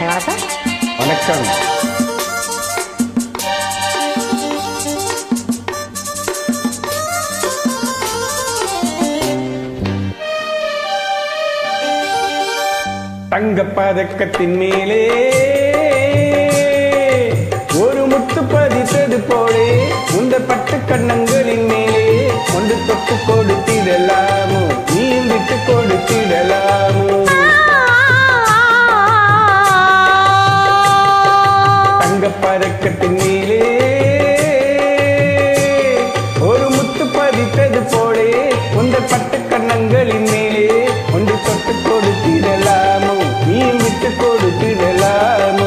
வணக்கம் வணக்கம் தங்க பதக்கத்தின் மேலே ஒரு முத்து பதித்தது போலே உந்த பட்டு கண்ணங்களின் மேலே ஒன்று தொட்டு கொடுத்திடலாமோ நீ விட்டு கொடுத்திடலாமோ தங்க பதக்கத்தின் மேலே ஒரு முத்து பதித்தது போலே உந்த பட்டு கண்ணங்களின் மேலே ஒன்று தொட்டு கொடுத்திடலாமோ நீ விட்டு கொடுத்திடலாமோ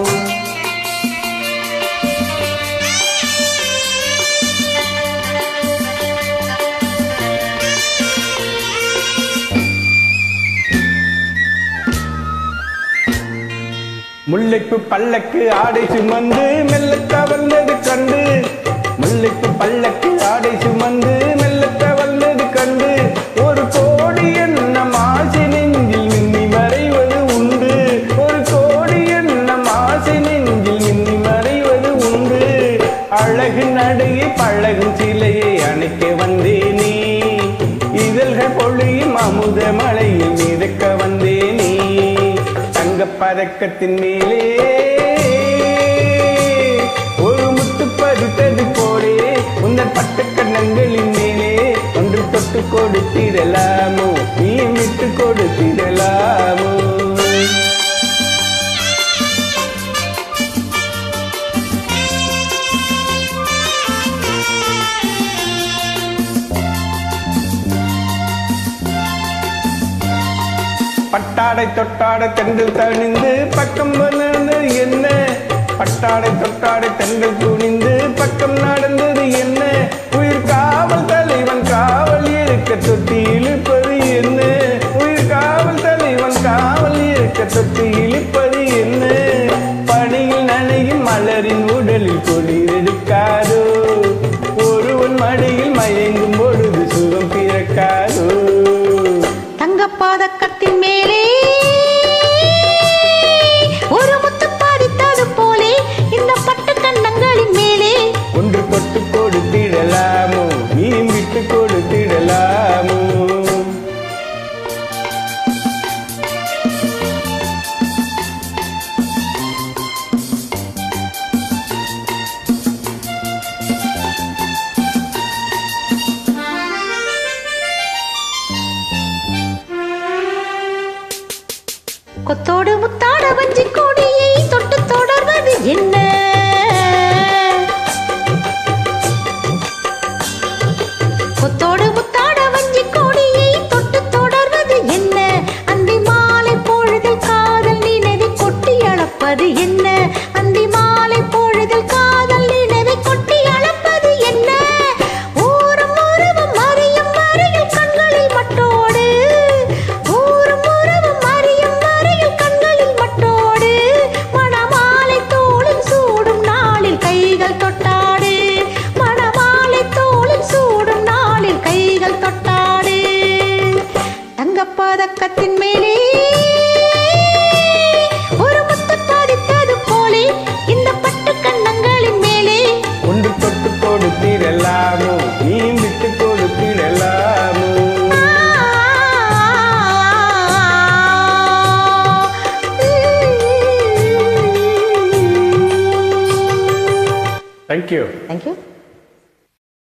முல்லைக்கு பல்லக்கு ஆடை சுமந்து மெல்ல தவழ்ந்தது கண்டு முல்லைக்கு பல்லக்கு ஆடை சுமந்து மெல்ல தவழ்ந்தது கண்டு ஒரு கோடி எண்ணம் ஆசை நெஞ்சில் மின்னி மறைவது உண்டு ஒரு கோடி எண்ணம் ஆசை நெஞ்சில் மின்னி மறைவது உண்டு அழகு நடையை பழகும் சிலையை அணைக்க வந்தேனே இதழ்கள் பொழியும் அமுத மலையில் மிதக்க வந்தேனே தங்க பதக்கத்தின் மேலே ஒரு முத்து பதித்தது போலே உந்தன் பட்டு கண்ணங்களின் மேலே ஒன்று தொட்டு கொடுத்திடலாமோ நீ விட்டு கொடுத்திடலாமோ பட்டாடை தொட்டாடை தென்றல் தணிந்து பக்கம் நடந்தது என்ன பட்டாடை தொட்டாடை தென்றல் துணிந்து பக்கம் நடந்தது என்ன உயிர் காவல் தலைவன் காவல் இருக்க தொட்டி இழுப்பது என்ன உயிர் காவல் தலைவன் காவல் இருக்க தொட்டி இழுப்பது என்ன பணியில் நனையும் மலரின் உடலில் குளிர் எடுக்காதோ ஒருவன் மடியில் மயங்கும் பொழுது சுகம் பிறக்காதோ தங்கப்பாதக்கத்தின் மேலே ஒரு முத்து பாதித்தது போலே இந்த பட்டு கண்ணங்களின் மேலே ஒன்று தொட்டு கொடுத்திடலாமோ நீ விட்டு கொடுத்திடலாமோ கொத்தோடு முத்தாட வஞ்சி கொடியை தொட்டு தொடர்வது என்ன கொத்தோடு முத்தாட வஞ்சி கொடியை தொட்டு தொடர்வது என்ன அந்தி மாலை பொழுதில் காதல் நினைவை கொட்டி அளப்பது என்ன அந்தி மாலை பொழுதில் காதல் நினைவை கொட்டி அளப்பது என்ன ஊரும் உருவம் அறியும் வரையில் கண்களில் மட்டோடு ஊரும் உருவம் அறியும் வரையில் கண்களில் மட்டோடு மணமாலை தோளில் சூடும் நாளில் கைகள் தொட்டாடு மணமாலை தோளில் சூடும் நாளில் கைகள் தொட்டாடு தங்கப்பதக்கத்தின் மேலே ஒரு முத்து பதித்தது போலே இந்த பட்டு கண்ணங்களின் மேலே ஒன்று தொட்டு கொடுத்திடலாமோ நீ விட்டு கொடுத்திடலாமோ தேங்க்யூ Thank you.